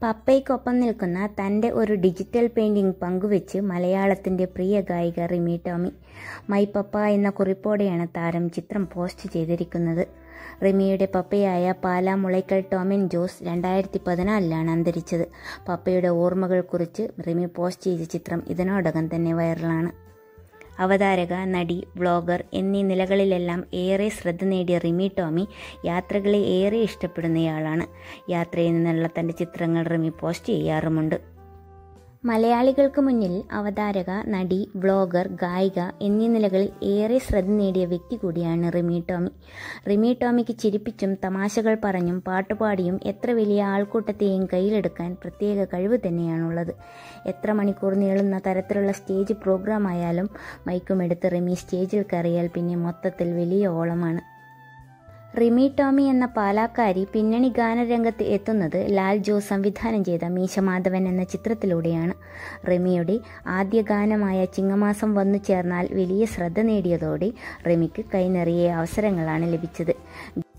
പപ്പയ്ക്കൊപ്പം നിൽക്കുന്ന തൻ്റെ ഒരു ഡിജിറ്റൽ പെയിൻറിംഗ് പങ്കുവെച്ച് മലയാളത്തിൻ്റെ പ്രിയ ഗായിക റിമി ടോമി മൈ പപ്പ എന്ന കുറിപ്പോടെയാണ് താരം ചിത്രം പോസ്റ്റ് ചെയ്തിരിക്കുന്നത് റിമിയുടെ പപ്പയായ പാലാ മുളയ്ക്കൽ ടോമിൻ ജോസ് രണ്ടായിരത്തി പതിനാലിലാണ് അന്തരിച്ചത് പപ്പയുടെ ഓർമ്മകൾ കുറിച്ച് റിമി പോസ്റ്റ് ചെയ്ത ചിത്രം ഇതിനോടകം തന്നെ വൈറലാണ് അവതാരക നടി വ്ളോഗർ എന്നീ നിലകളിലെല്ലാം ഏറെ ശ്രദ്ധ നേടിയ റിമി ടോമി യാത്രകളെ ഏറെ ഇഷ്ടപ്പെടുന്നയാളാണ് യാത്രയിൽ നിന്നുള്ള തൻ്റെ ചിത്രങ്ങൾ റിമി പോസ്റ്റ് ചെയ്യാറുമുണ്ട് മലയാളികൾക്ക് മുന്നിൽ അവതാരക നടി വ്ളോഗർ ഗായിക എന്നീ നിലകളിൽ ഏറെ ശ്രദ്ധ നേടിയ വ്യക്തി കൂടിയാണ് റിമി ടോമി റിമി ടോമിക്ക് ചിരിപ്പിച്ചും തമാശകൾ പറഞ്ഞും പാട്ടുപാടിയും എത്ര വലിയ ആൾക്കൂട്ടത്തെയും കയ്യിലെടുക്കാൻ പ്രത്യേക കഴിവ് തന്നെയാണുള്ളത് എത്ര മണിക്കൂർ നീളുന്ന തരത്തിലുള്ള സ്റ്റേജ് പ്രോഗ്രാം ആയാലും മൈക്കുമെടുത്ത് റിമി സ്റ്റേജിൽ കയറിയാൽ പിന്നെ മൊത്തത്തിൽ വലിയ ഓളമാണ് റിമി ടോമി എന്ന പാലാക്കാരി പിന്നണി ഗാനരംഗത്ത് എത്തുന്നത് ലാൽ ജോസ് സംവിധാനം ചെയ്ത മീശമാധവൻ എന്ന ചിത്രത്തിലൂടെയാണ് റിമിയുടെ ആദ്യ ഗാനമായ ചിങ്ങമാസം വന്നു ചേർന്നാൽ വലിയ ശ്രദ്ധ നേടിയതോടെ റിമിക്ക് കൈനിറിയ അവസരങ്ങളാണ് ലഭിച്ചത്